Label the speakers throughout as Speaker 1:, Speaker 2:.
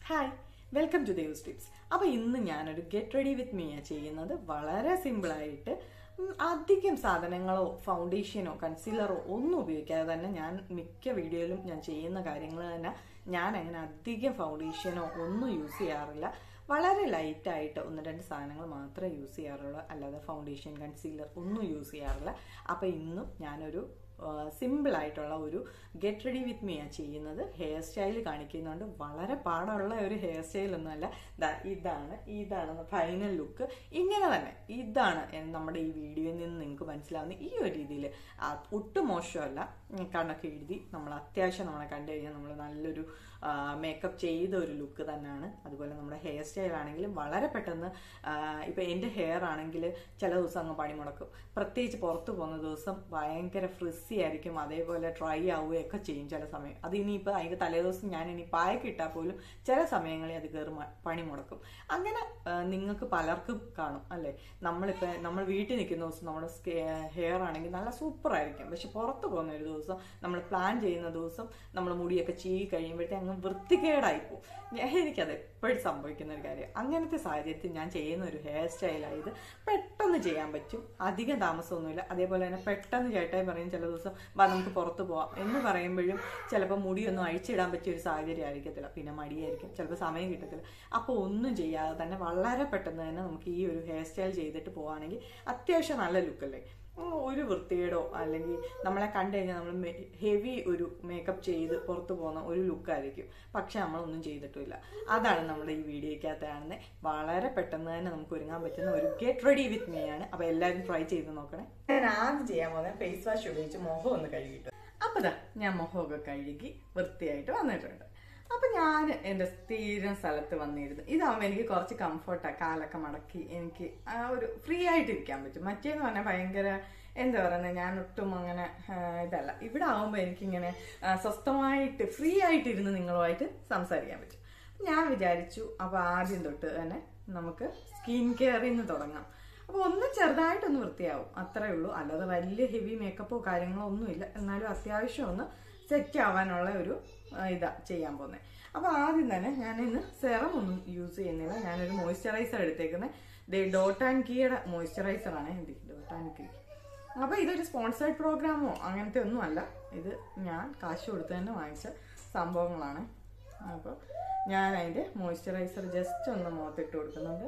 Speaker 1: hi welcome to Dev's tips അപ്പോൾ ഇന്ന് ഞാനൊരു ഗെറ്റ് റെഡി വിത്ത് മീ ചെയ്യുന്നത് വളരെ സിമ്പിളായിട്ട് ഉം, അധികം സാധനങ്ങളോ ഫൗണ്ടേഷനോ കൺസീലറോ ഒന്നും ഉപയോഗിക്കാതെ തന്നെ ഞാൻ മിക്ക വീഡിയോയിലും ഞാൻ ചെയ്യുന്ന കാര്യങ്ങൾ തന്നെ ഞാൻ അങ്ങനെ അധികം ഫൗണ്ടേഷനോ ഒന്നും യൂസ് ചെയ്യാറില്ല വളരെ ലൈറ്റായിട്ട് ഒന്ന് രണ്ട് സാധനങ്ങൾ മാത്രമേ യൂസ് ചെയ്യാറുള്ളൂ അല്ലാതെ ഫൗണ്ടേഷൻ കൺസീലർ ഒന്നും യൂസ് ചെയ്യാറില്ല അപ്പോൾ ഇന്നും ഞാനൊരു സിമ്പിൾ ആയിട്ടുള്ള ഒരു ഗെറ്റ് റെഡി വിത്ത് മീ ചെയ്യുന്നത് ഹെയർ സ്റ്റൈൽ കാണിക്കുന്നുണ്ട് വളരെ പാടുള്ള ഒരു ഹെയർ സ്റ്റൈൽ ഒന്നുമല്ല ദാ ഇതാണ് ഇതാണ് ഫൈനൽ ലുക്ക് ഇങ്ങനെ തന്നെ ഇതാണ് എൻ- നമ്മുടെ ഈ വീഡിയോയിൽ നിന്ന് നിങ്ങൾക്ക് മനസ്സിലാവുന്ന ഈ ഒരു രീതിയിൽ ഒട്ടും മോശമല്ല ഉം, കണ്ണൊക്കെ എഴുതി നമ്മൾ അത്യാവശ്യം നമ്മളെ കണ്ടു കഴിഞ്ഞാൽ നമ്മൾ നല്ലൊരു മേക്കപ്പ് ചെയ്ത ഒരു ലുക്ക് തന്നെയാണ് അതുപോലെ നമ്മുടെ ഹെയർ സ്റ്റൈൽ ആണെങ്കിലും വളരെ പെട്ടെന്ന് ഇപ്പം എൻ്റെ ഹെയർ ആണെങ്കിൽ ചില ദിവസം അങ്ങ് പണി മുടക്കും പ്രത്യേകിച്ച് പുറത്ത് പോകുന്ന ദിവസം ഭയങ്കര ഫ്രിസി ആയിരിക്കും അതേപോലെ ഡ്രൈ ആവുകയൊക്കെ ചെയ്യും ചില സമയം അത് ഇനിയിപ്പോൾ അതിൻ്റെ തലേദിവസം ഞാൻ ഇനി പായക്ക് ഇട്ടാൽ പോലും ചില സമയങ്ങളിൽ അത് കയറി മ- പണി മുടക്കും അങ്ങനെ നിങ്ങൾക്ക് പലർക്കും കാണും അല്ലേ നമ്മളിപ്പോൾ നമ്മൾ വീട്ടിൽ നിൽക്കുന്ന ദിവസം നമ്മുടെ ഹെയർ ആണെങ്കിൽ നല്ല സൂപ്പർ ആയിരിക്കും പക്ഷെ പുറത്ത് പോകുന്ന ഒരു ദിവസം നമ്മൾ പ്ലാൻ ചെയ്യുന്ന ദിവസം നമ്മൾ മുടിയൊക്കെ ചീകി കഴിയുമ്പോഴത്തേ അങ്ങ് വൃത്തികേടായി പോകും ഞാൻ എനിക്കത് എപ്പോഴും സംഭവിക്കുന്ന ഒരു കാര്യം അങ്ങനത്തെ സാഹചര്യത്തിൽ ഞാൻ ചെയ്യുന്ന ഒരു ഹെയർ സ്റ്റൈലായത് പെട്ടെന്ന് ചെയ്യാൻ പറ്റും അധികം താമസമൊന്നുമില്ല അതേപോലെ തന്നെ പെട്ടെന്ന് ചേട്ടായി പറയും ചില ദിവസം വാ നമുക്ക് പുറത്ത് പോവാം എന്ന് പറയുമ്പോഴും ചിലപ്പോൾ മുടിയൊന്നും അഴിച്ചിടാൻ പറ്റിയ ഒരു സാഹചര്യം ആയിരിക്കത്തില്ല പിന്നെ മടിയായിരിക്കും ചിലപ്പോൾ സമയം കിട്ടത്തില്ല അപ്പോൾ ഒന്നും ചെയ്യാതെ തന്നെ വളരെ പെട്ടെന്ന് തന്നെ നമുക്ക് ഈ ഒരു ഹെയർ സ്റ്റൈൽ ചെയ്തിട്ട് പോവുകയാണെങ്കിൽ അത്യാവശ്യം നല്ല ലുക്കല്ലേ ഉം, ഒരു വൃത്തികേടോ അല്ലെങ്കിൽ നമ്മളെ കണ്ടു കഴിഞ്ഞാൽ നമ്മൾ ഹെവി ഒരു മേക്കപ്പ് ചെയ്ത് പുറത്തു പോകുന്ന ഒരു ലുക്കായിരിക്കും പക്ഷെ നമ്മളൊന്നും ചെയ്തിട്ടില്ല അതാണ് നമ്മുടെ ഈ വീഡിയോയ്ക്കകത്ത് കാണുന്നത് വളരെ പെട്ടെന്ന് തന്നെ നമുക്ക് ഒരുങ്ങാൻ പറ്റുന്ന ഒരു ഗെറ്റ് റെഡി വിത്ത് മീ ആണ് അപ്പോൾ എല്ലാവരും ട്രൈ ചെയ്ത് നോക്കണേ ഞാൻ ആദ്യം ചെയ്യാൻ പോകുന്നത് ഫേസ് വാഷ് ഉപയോഗിച്ച് മുഖം ഒന്ന് കഴുകിയിട്ട് അപ്പോൾ ദാ ഞാൻ മുഖമൊക്കെ കഴുകി വൃത്തിയായിട്ട് വന്നിട്ടുണ്ട് അപ്പൊ ഞാൻ എൻ്റെ സ്ഥിരം സ്ഥലത്ത് വന്നിരുന്നു ഇതാവുമ്പോൾ എനിക്ക് കുറച്ച് കംഫർട്ടാണ് കാലൊക്കെ മടക്കി എനിക്ക് ആ ഒരു ഫ്രീ ആയിട്ട് ഇരിക്കാൻ പറ്റും മറ്റേന്ന് പറഞ്ഞാൽ ഭയങ്കര എന്താ പറയുന്നത് ഞാൻ ഒട്ടും അങ്ങനെ ആ, ഇതല്ല ഇവിടെ ആവുമ്പോൾ എനിക്കിങ്ങനെ ആ, സ്വസ്ഥമായിട്ട് ഫ്രീ ആയിട്ട് ഇരുന്ന് നിങ്ങളുമായിട്ട് സംസാരിക്കാൻ പറ്റും ഞാൻ വിചാരിച്ചു അപ്പോൾ ആദ്യം തൊട്ട് തന്നെ നമുക്ക് സ്കിൻ കെയറിൽ നിന്ന് തുടങ്ങാം അപ്പോൾ ഒന്ന് ചെറുതായിട്ടൊന്ന് വൃത്തിയാവും അത്രേ ഉള്ളൂ അല്ലാതെ വലിയ ഹെവി മേക്കപ്പോ കാര്യങ്ങളോ ഒന്നുമില്ല എന്നാലും അത്യാവശ്യം ഒന്ന് സെറ്റ് ആവാനുള്ള ഒരു ആ, ഇതാ ചെയ്യാൻ പോകുന്നത് അപ്പോൾ ആദ്യം തന്നെ ഞാൻ ഇന്ന് സെറം ഒന്നും യൂസ് ചെയ്യുന്നില്ല ഞാനൊരു മോയ്സ്ചറൈസർ എടുത്തേക്കുന്നത് ദേ ഡോട്ട് ആൻഡ് കീയുടെ മോയ്സ്ചറൈസർ ആണ് എന്ത് ഡോട്ട് ആൻഡ് കീ അപ്പോൾ ഇതൊരു സ്പോൺസേർഡ് പ്രോഗ്രാമോ അങ്ങനത്തെ ഒന്നും അല്ല ഇത് ഞാൻ കാശ് കൊടുത്ത് തന്നെ വാങ്ങിച്ച സംഭവങ്ങളാണ് അപ്പോൾ ഞാൻ അതിൻ്റെ മോയ്സ്ചറൈസർ ജസ്റ്റ് ഒന്ന് മുഖത്തിട്ട് കൊടുക്കുന്നുണ്ട്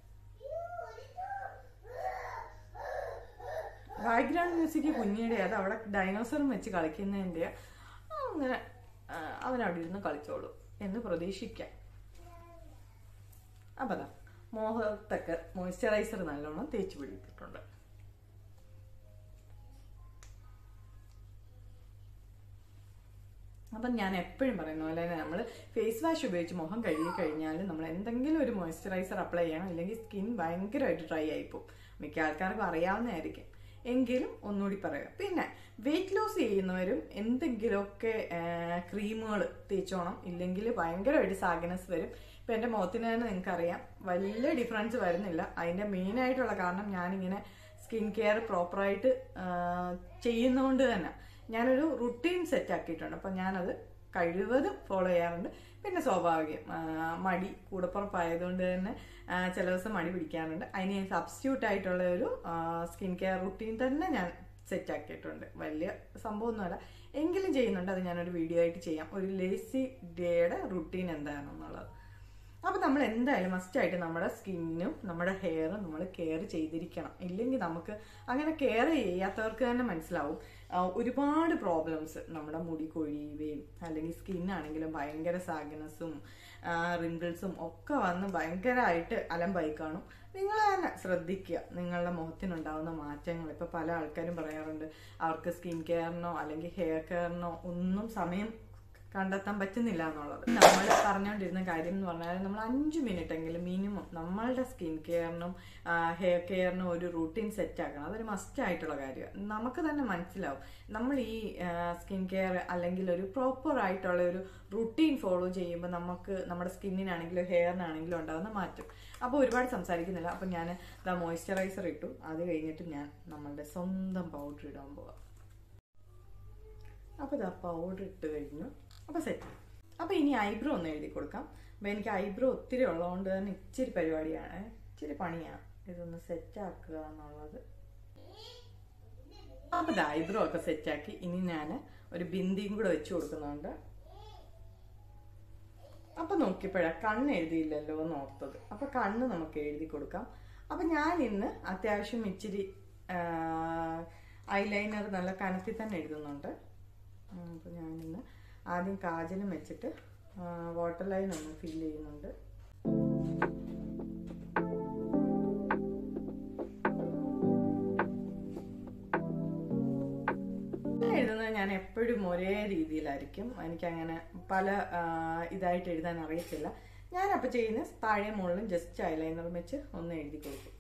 Speaker 1: ബാക്ക്ഗ്രൗണ്ട് മ്യൂസിക് കുഞ്ഞിയുടെ അത് അവിടെ ഡൈനോസറും വെച്ച് കളിക്കുന്നതിൻ്റെ അങ്ങനെ ആ, അവൻ അവിടെ ഇരുന്ന് കളിച്ചോളൂ എന്ന് പ്രതീക്ഷിക്കാം അപ്പം അതാ മോഹത്തൊക്കെ മോയ്സ്ചറൈസർ നല്ലോണം തേച്ച് പിടിപ്പിച്ചിട്ടുണ്ട് അപ്പം ഞാൻ എപ്പോഴും പറയുന്ന പോലെ തന്നെ നമ്മൾ ഫേസ് വാഷ് ഉപയോഗിച്ച് മുഖം കഴുകി കഴിഞ്ഞാൽ നമ്മൾ എന്തെങ്കിലും ഒരു മോയ്സ്ചറൈസർ അപ്ലൈ ചെയ്യണം ഇല്ലെങ്കിൽ സ്കിൻ ഭയങ്കരമായിട്ട് ഡ്രൈ ആയിപ്പോവും മിക്ക ആൾക്കാർക്കും അറിയാവുന്നതായിരിക്കും എങ്കിലും ഒന്നുകൂടി പറയാം പിന്നെ വെയിറ്റ് ലോസ് ചെയ്യുന്നവരും എന്തെങ്കിലുമൊക്കെ ക്രീമുകൾ തേച്ചോണം ഇല്ലെങ്കിൽ ഭയങ്കരമായിട്ട് സാഗനസ് വരും ഇപ്പം എൻ്റെ മുഖത്തിന് തന്നെ നിങ്ങൾക്കറിയാം വലിയ ഡിഫറൻസ് വരുന്നില്ല അതിൻ്റെ മെയിനായിട്ടുള്ള കാരണം ഞാനിങ്ങനെ സ്കിൻ കെയർ പ്രോപ്പറായിട്ട് ചെയ്യുന്നതുകൊണ്ട് തന്നെ ഞാനൊരു റുട്ടീൻ സെറ്റ് ആക്കിയിട്ടുണ്ട് അപ്പം ഞാനത് കഴിവതും ഫോളോ ചെയ്യാറുണ്ട് പിന്നെ സ്വാഭാവികം ആ, മടി കൂടപ്പുറപ്പായതുകൊണ്ട് തന്നെ ആ, ചില ദിവസം മടി പിടിക്കാറുണ്ട് അതിന് ഞാൻ സബ്സ്റ്റിറ്റ്യൂട്ട് ആയിട്ടുള്ള ഒരു സ്കിൻ കെയർ റുട്ടീൻ തന്നെ ഞാൻ സെറ്റ് ആക്കിയിട്ടുണ്ട് വലിയ സംഭവമൊന്നുമല്ല എങ്കിലും ചെയ്യുന്നുണ്ട് അത് ഞാനൊരു വീഡിയോ ആയിട്ട് ചെയ്യാം ഒരു ലേസി ഡേയുടെ റുട്ടീൻ എന്താണെന്നുള്ളത് അപ്പോൾ നമ്മൾ എന്തായാലും മസ്റ്റായിട്ട് നമ്മുടെ സ്കിന്നും നമ്മുടെ ഹെയറും നമ്മൾ കെയർ ചെയ്തിരിക്കണം ഇല്ലെങ്കിൽ നമുക്ക് അങ്ങനെ കെയർ ചെയ്യാത്തവർക്ക് തന്നെ മനസ്സിലാവും ആ, ഒരുപാട് പ്രോബ്ലംസ് നമ്മുടെ മുടി കൊഴിയുകയും അല്ലെങ്കിൽ സ്കിന്നാണെങ്കിലും ഭയങ്കര സാഗനസും റിങ്കിൾസും ഒക്കെ വന്ന് ഭയങ്കരമായിട്ട് അലമ്പായി കാണും നിങ്ങൾ തന്നെ ശ്രദ്ധിക്കുക നിങ്ങളുടെ മുഖത്തിനുണ്ടാവുന്ന മാറ്റങ്ങൾ ഇപ്പോൾ പല ആൾക്കാരും പറയാറുണ്ട് അവർക്ക് സ്കിൻ കെയറിനോ അല്ലെങ്കിൽ ഹെയർ കെയറിനോ ഒന്നും സമയം കണ്ടെത്താൻ പറ്റുന്നില്ല എന്നുള്ളത് നമ്മൾ പറഞ്ഞുകൊണ്ടിരുന്ന കാര്യം എന്ന് പറഞ്ഞാൽ നമ്മൾ അഞ്ച് മിനിറ്റ് എങ്കിലും മിനിമം നമ്മളുടെ സ്കിൻ കെയറിനും ഹെയർ കെയറിനും ഒരു റൂട്ടീൻ സെറ്റ് ആക്കണം അതൊരു മസ്റ്റ് ആയിട്ടുള്ള കാര്യമാണ് നമുക്ക് തന്നെ മനസ്സിലാവും നമ്മൾ ഈ സ്കിൻ കെയർ അല്ലെങ്കിൽ ഒരു പ്രോപ്പർ ആയിട്ടുള്ള ഒരു റുട്ടീൻ ഫോളോ ചെയ്യുമ്പോൾ നമുക്ക് നമ്മുടെ സ്കിന്നിനാണെങ്കിലും ഹെയറിനാണെങ്കിലും ഉണ്ടാകുന്ന മാറ്റം അപ്പോൾ ഒരുപാട് സംസാരിക്കുന്നില്ല അപ്പോൾ ഞാൻ ദ മോയ്സ്ചറൈസർ ഇട്ടു അത് കഴിഞ്ഞിട്ട് ഞാൻ നമ്മളുടെ സ്വന്തം പൗഡർ ഇടാൻ പോവാം അപ്പോൾ ഇതാ പൗഡർ ഇട്ട് കഴിഞ്ഞു അപ്പോൾ സെറ്റ് അപ്പോൾ ഇനി ഐബ്രോ ഒന്ന് എഴുതി കൊടുക്കാം അപ്പോൾ എനിക്ക് ഐബ്രോ ഒത്തിരി ഉള്ളതുകൊണ്ട് തന്നെ ഇച്ചിരി പരിപാടിയാണ് ഇച്ചിരി പണിയാണ് ഇതൊന്ന് സെറ്റ് ആക്കുക എന്നുള്ളത് അപ്പോൾ ഇത് ഐബ്രോ ഒക്കെ സെറ്റാക്കി ഇനി ഞാൻ ഒരു ബിന്ദിയും കൂടെ വെച്ച് കൊടുക്കുന്നുണ്ട് അപ്പൊ നോക്കിയപ്പോഴാ കണ്ണ് എഴുതിയില്ലല്ലോ എന്ന് ഓർത്തത് അപ്പൊ കണ്ണ് നമുക്ക് എഴുതി കൊടുക്കാം അപ്പൊ ഞാൻ ഇന്ന് അത്യാവശ്യം ഇച്ചിരി ഐലൈനർ നല്ല കനത്തിൽ തന്നെ എഴുതുന്നുണ്ട് ഉം, അപ്പൊ ഞാൻ ഇന്ന് ആദ്യം കാജലും വെച്ചിട്ട് വാട്ടർ ലൈൻ ഒന്ന് ഫിൽ ചെയ്യുന്നുണ്ട് എഴുതുന്നത് ഞാൻ എപ്പോഴും ഒരേ രീതിയിലായിരിക്കും എനിക്കങ്ങനെ പല ആ, ഇതായിട്ട് എഴുതാൻ അറിയത്തില്ല ഞാനപ്പോൾ ചെയ്യുന്ന താഴെ മുകളിലും ജസ്റ്റ് ഐലൈനർ വെച്ച് ഒന്ന് എഴുതി കൊടുക്കും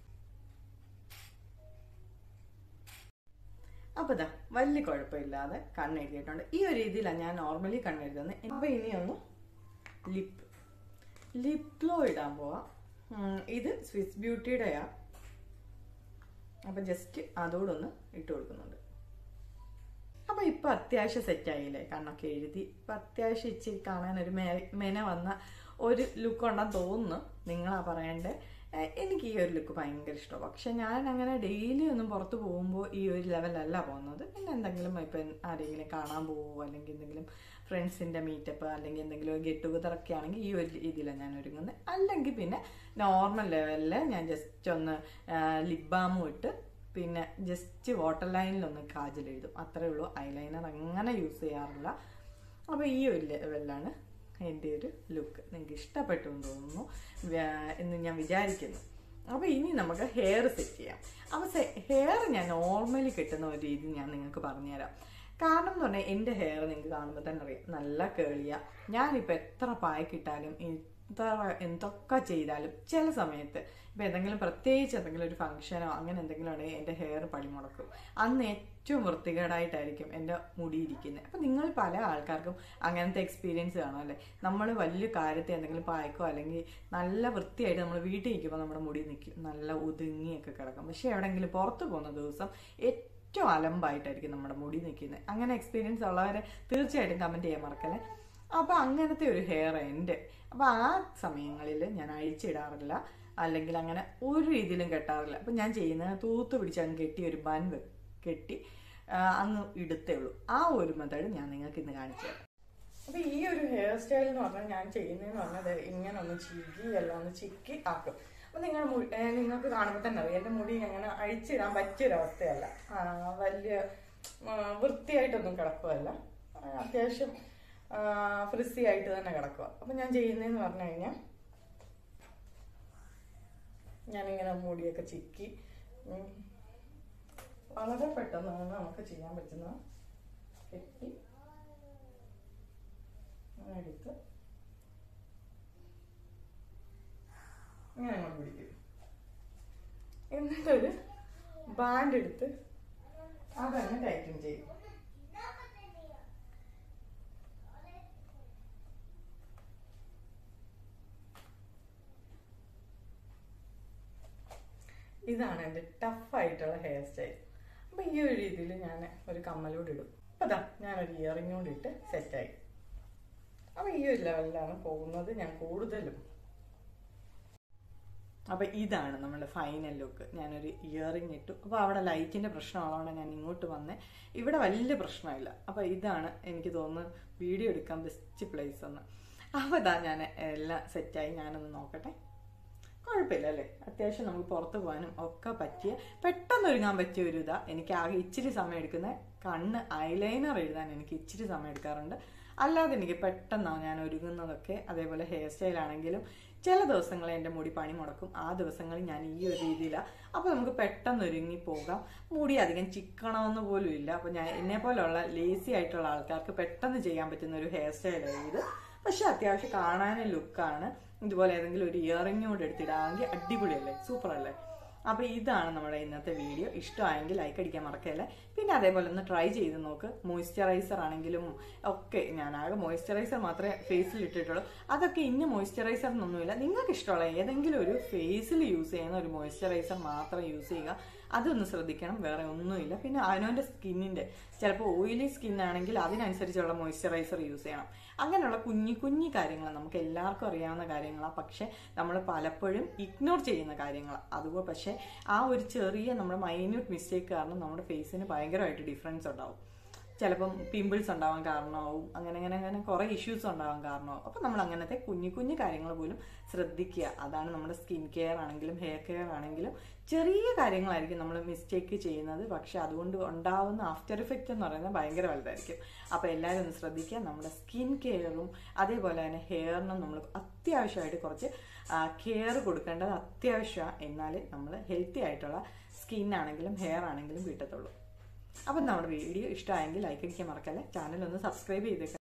Speaker 1: അപ്പോൾ ഇതാ വലിയ കുഴപ്പമില്ലാതെ കണ്ണെഴുതിയിട്ടുണ്ട് ഈ ഒരു രീതിയിലാണ് ഞാൻ നോർമലി കണ്ണെഴുതുന്നത് അപ്പോൾ ഇനിയൊന്ന് ലിപ്പ് ലിപ് ഗ്ലോ ഇടാൻ പോവാം ഉം, ഇത് സ്വിസ് ബ്യൂട്ടിയുടെയാ അപ്പം ജസ്റ്റ് അതോടൊന്ന് ഇട്ട് കൊടുക്കുന്നുണ്ട് അപ്പൊ ഇപ്പൊ അത്യാവശ്യം സെറ്റായില്ലേ കണ്ണൊക്കെ എഴുതി ഇപ്പൊ അത്യാവശ്യം ഇച്ചിരി കാണാൻ ഒരു മെ- മെന വന്ന ഒരു ലുക്ക് ഉണ്ടെന്ന് തോന്നുന്നു നിങ്ങളാ പറയണ്ടേ ഏഹ് എനിക്ക് ഈ ഒരു ലുക്ക് ഭയങ്കര ഇഷ്ടമാണ് പക്ഷെ ഞാൻ അങ്ങനെ ഡെയിലി ഒന്നും പുറത്ത് പോകുമ്പോൾ ഈ ഒരു ലെവലല്ല പോകുന്നത് പിന്നെ എന്തെങ്കിലും ഇപ്പം ആരെങ്കിലും കാണാൻ പോവുമോ അല്ലെങ്കിൽ എന്തെങ്കിലും ഫ്രണ്ട്സിൻ്റെ മീറ്റപ്പ് അല്ലെങ്കിൽ എന്തെങ്കിലും ഗെറ്റ് ടുഗദർ ഒക്കെ ആണെങ്കിൽ ഈ ഒരു രീതിയിലാണ് ഞാൻ ഒരുങ്ങുന്നത് അല്ലെങ്കിൽ പിന്നെ നോർമൽ ലെവലിൽ ഞാൻ ജസ്റ്റ് ഒന്ന് ലിപ് ബാമും ഇട്ട് പിന്നെ ജസ്റ്റ് വാട്ടർ ലൈനിലൊന്ന് കാജൽ എഴുതും അത്രേ ഉള്ളൂ ഐലൈനർ അങ്ങനെ യൂസ് ചെയ്യാറില്ല അപ്പോൾ ഈ ഒരു ലെവലിലാണ് എൻ്റെ ഒരു ലുക്ക് നിങ്ങൾക്ക് ഇഷ്ടപ്പെട്ടു എന്ന് തോന്നുന്നു വ്യ- എന്ന് ഞാൻ വിചാരിക്കുന്നു അപ്പോൾ ഇനി നമുക്ക് ഹെയർ സെറ്റ് ചെയ്യാം അപ്പോൾ ഹെയർ ഞാൻ നോർമലി കിട്ടുന്ന ഒരു രീതി ഞാൻ നിങ്ങൾക്ക് പറഞ്ഞുതരാം കാരണം എന്ന് പറഞ്ഞാൽ എൻ്റെ ഹെയർ നിങ്ങൾക്ക് കാണുമ്പോൾ തന്നെ അറിയാം നല്ല കേളിയ ഞാനിപ്പോൾ എത്ര പായ്ക്കിട്ടാലും എത്ര എന്തൊക്കെ ചെയ്താലും ചില സമയത്ത് ഇപ്പം എന്തെങ്കിലും പ്രത്യേകിച്ച് എന്തെങ്കിലും ഒരു ഫംഗ്ഷനോ അങ്ങനെ എന്തെങ്കിലും ഉണ്ടെങ്കിൽ എൻ്റെ ഹെയർ പടിമുടക്കും അന്ന് ഏറ്റവും വൃത്തികേടായിട്ടായിരിക്കും എൻ്റെ മുടി ഇരിക്കുന്നത് അപ്പം നിങ്ങൾ പല ആൾക്കാർക്കും അങ്ങനത്തെ എക്സ്പീരിയൻസ് കാണും അല്ലേ നമ്മൾ വലിയ കാര്യത്തിൽ എന്തെങ്കിലും പായ്ക്കോ അല്ലെങ്കിൽ നല്ല വൃത്തിയായിട്ട് നമ്മൾ വീട്ടിൽ നിൽക്കുമ്പോൾ നമ്മുടെ മുടി നിൽക്കും നല്ല ഒതുങ്ങിയൊക്കെ കിടക്കും പക്ഷെ എവിടെയെങ്കിലും പുറത്ത് പോകുന്ന ദിവസം ഏറ്റവും അലമ്പായിട്ടായിരിക്കും നമ്മുടെ മുടി നിൽക്കുന്നത് അങ്ങനെ എക്സ്പീരിയൻസ് ഉള്ളവരെ തീർച്ചയായിട്ടും കമൻറ്റ് ചെയ്യാൻ മറക്കല്ലേ അപ്പോൾ അങ്ങനത്തെ ഒരു ഹെയർ എൻ്റെ അപ്പോൾ ആ സമയങ്ങളിൽ ഞാൻ അഴിച്ചിടാറില്ല അല്ലെങ്കിൽ അങ്ങനെ ഒരു രീതിയിലും കെട്ടാറില്ല അപ്പം ഞാൻ ചെയ്യുന്നത് തൂത്ത് പിടിച്ച് അങ്ങ് കെട്ടി ഒരു ബൻ വെ- കെട്ടി ആ, അങ്ങ് ഇടുത്തേ ഉള്ളൂ ആ ഒരു മെത്തേഡ് ഞാൻ നിങ്ങൾക്ക് ഇന്ന് കാണിച്ചു തരാം അപ്പോൾ ഈ ഒരു ഹെയർ സ്റ്റൈൽ എന്ന് പറഞ്ഞാൽ ഞാൻ ചെയ്യുന്നതെന്ന് പറഞ്ഞത് ഇങ്ങനെ ഒന്ന് ചിക്കി എല്ലാം ഒന്ന് ചിക്കി ആക്കും അപ്പം നിങ്ങൾ മു- ഏ, നിങ്ങൾക്ക് കാണുമ്പോൾ തന്നെ അറിയാം എൻ്റെ മുടി അങ്ങനെ അഴിച്ചിടാൻ പറ്റിയൊരവസ്ഥയല്ല ആ, വലിയ ആ, വൃത്തിയായിട്ടൊന്നും കിടക്കുകയല്ല ആ, അത്യാവശ്യം ഫ്രിസി ആയിട്ട് തന്നെ കിടക്കുക അപ്പം ഞാൻ ചെയ്യുന്നതെന്ന് പറഞ്ഞു കഴിഞ്ഞാൽ ഞാനിങ്ങനെ മുടിയൊക്കെ ചിക്കി ഉം, വളരെ പെട്ടെന്നാണ് നമുക്ക് ചെയ്യാൻ പറ്റുന്ന കെട്ടി അങ്ങനെ എടുത്ത് ഇങ്ങനെ അങ്ങോട്ട് പിടിക്കും എന്നിട്ടൊരു ബാൻഡ് എടുത്ത് അതങ്ങ് ടൈറ്റും ചെയ്യും ഇതാണ് എൻ്റെ ടഫായിട്ടുള്ള ഹെയർ സ്റ്റൈൽ അപ്പം ഈ ഒരു രീതിയിൽ ഞാൻ ഒരു കമ്മലൂടെ ഇടും അപ്പം അതാ ഞാനൊരു ഇയറിംഗ് കൂടി ഇട്ട് സെറ്റായി അപ്പം ഈ ഒരു ലെവലിലാണ് പോകുന്നത് ഞാൻ കൂടുതലും അപ്പം ഇതാണ് നമ്മുടെ ഫൈനൽ ലുക്ക് ഞാനൊരു ഇയറിംഗ് ഇട്ടു അപ്പോൾ അവിടെ ലൈറ്റിൻ്റെ പ്രശ്നമുള്ളതുകൊണ്ട് ഞാൻ ഇങ്ങോട്ട് വന്നേ ഇവിടെ വലിയ പ്രശ്നമില്ല അപ്പോൾ ഇതാണ് എനിക്ക് തോന്നുന്നു വീഡിയോ എടുക്കാൻ ബെസ്റ്റ് പ്ലേസ് എന്ന് അപ്പോൾ ഇതാ ഞാൻ എല്ലാം സെറ്റായി ഞാനൊന്ന് നോക്കട്ടെ കുഴപ്പമില്ല അല്ലേ അത്യാവശ്യം നമുക്ക് പുറത്ത് പോകാനും ഒക്കെ പറ്റിയ പെട്ടെന്ന് ഒരുങ്ങാൻ പറ്റിയ ഒരു ഇതാ എനിക്ക് ആകെ ഇച്ചിരി സമയം എടുക്കുന്ന കണ്ണ് ഐലൈനർ എഴുതാൻ എനിക്ക് ഇച്ചിരി സമയം എടുക്കാറുണ്ട് അല്ലാതെ എനിക്ക് പെട്ടെന്നാണ് ഞാൻ ഒരുങ്ങുന്നതൊക്കെ അതേപോലെ ഹെയർ സ്റ്റൈൽ ആണെങ്കിലും ചില ദിവസങ്ങളിൽ എൻ്റെ മുടി പണി മുടക്കും ആ ദിവസങ്ങളിൽ ഞാൻ ഈ ഒരു രീതിയിലാണ് അപ്പോൾ നമുക്ക് പെട്ടെന്ന് ഒരുങ്ങി പോകാം മുടി അധികം ചിക്കണമെന്ന് പോലും ഇല്ല അപ്പോൾ ഞാൻ എന്നെ പോലെയുള്ള ലേസി ആയിട്ടുള്ള ആൾക്കാർക്ക് പെട്ടെന്ന് ചെയ്യാൻ പറ്റുന്ന ഒരു ഹെയർ സ്റ്റൈലാണ് ഇത് പക്ഷെ അത്യാവശ്യം കാണാനും ലുക്കാണ് ഇതുപോലെ ഏതെങ്കിലും ഒരു ഇയറിംഗ് കൂടെ എടുത്തിടാമെങ്കിൽ അടിപൊളിയല്ലേ സൂപ്പർ അല്ലേ അപ്പോൾ ഇതാണ് നമ്മുടെ ഇന്നത്തെ വീഡിയോ ഇഷ്ടമായെങ്കിൽ ലൈക്ക് അടിക്കാൻ മറക്കല്ലേ പിന്നെ അതേപോലെ ഒന്ന് ട്രൈ ചെയ്ത് നോക്ക് മോയ്സ്ചറൈസർ ആണെങ്കിലും ഒക്കെ ഞാൻ ആകെ മോയ്സ്ചറൈസർ മാത്രമേ ഫേസിൽ ഇട്ടിട്ടുള്ളൂ അതൊക്കെ ഇന്ന മോയ്സ്ചറൈസർ എന്നൊന്നുമില്ല നിങ്ങൾക്ക് ഇഷ്ടമുള്ള ഏതെങ്കിലും ഒരു ഫേസിൽ യൂസ് ചെയ്യുന്ന ഒരു മോയ്സ്ചറൈസർ മാത്രം യൂസ് ചെയ്യുക അതൊന്ന് ശ്രദ്ധിക്കണം വേറെ ഒന്നുമില്ല പിന്നെ അവനവൻ്റെ സ്കിന്നിൻ്റെ ചിലപ്പോൾ ഓയിലി സ്കിൻ ആണെങ്കിൽ അതിനനുസരിച്ചുള്ള മോയ്സ്ചറൈസർ യൂസ് ചെയ്യണം അങ്ങനെയുള്ള കുഞ്ഞു കുഞ്ഞു കാര്യങ്ങൾ നമുക്ക് എല്ലാവർക്കും അറിയാവുന്ന കാര്യങ്ങളാണ് പക്ഷെ നമ്മൾ പലപ്പോഴും ഇഗ്നോർ ചെയ്യുന്ന കാര്യങ്ങളാണ് അതുപോലെ പക്ഷേ ആ ഒരു ചെറിയ നമ്മുടെ മൈന്യൂട്ട് മിസ്റ്റേക്ക് കാരണം നമ്മുടെ ഫേസിന് ഭയങ്കരമായിട്ട് ഡിഫറൻസ് ഉണ്ടാവും ചിലപ്പം പിമ്പിൾസ് ഉണ്ടാവാൻ കാരണമാവും അങ്ങനെ അങ്ങനെ അങ്ങനെ കുറേ ഇഷ്യൂസ് ഉണ്ടാവാൻ കാരണമാവും അപ്പം നമ്മൾ അങ്ങനത്തെ കുഞ്ഞു കുഞ്ഞു കാര്യങ്ങൾ പോലും ശ്രദ്ധിക്കുക അതാണ് നമ്മുടെ സ്കിൻ കെയർ ആണെങ്കിലും ഹെയർ കെയർ ആണെങ്കിലും ചെറിയ കാര്യങ്ങളായിരിക്കും നമ്മൾ മിസ്റ്റേക്ക് ചെയ്യുന്നത് പക്ഷെ അതുകൊണ്ട് ഉണ്ടാവുന്ന ആഫ്റ്റർ ഇഫക്റ്റ് എന്ന് പറയുന്നത് ഭയങ്കര വലുതായിരിക്കും അപ്പോൾ എല്ലാവരും ഒന്ന് ശ്രദ്ധിക്കുക നമ്മുടെ സ്കിൻ കെയറും അതേപോലെ തന്നെ ഹെയറിനും നമ്മൾ അത്യാവശ്യമായിട്ട് കുറച്ച് കെയർ കൊടുക്കേണ്ടത് അത്യാവശ്യമാണ് എന്നാലേ നമ്മൾ ഹെൽത്തി ആയിട്ടുള്ള സ്കിൻ ആണെങ്കിലും ഹെയർ ആണെങ്കിലും കിട്ടത്തുള്ളൂ അപ്പം നമ്മുടെ വീഡിയോ ഇഷ്ടമായെങ്കിൽ ലൈക്ക് അടിക്കാൻ മറക്കല്ലേ ചാനൽ ഒന്ന് സബ്സ്ക്രൈബ് ചെയ്തേക്കാം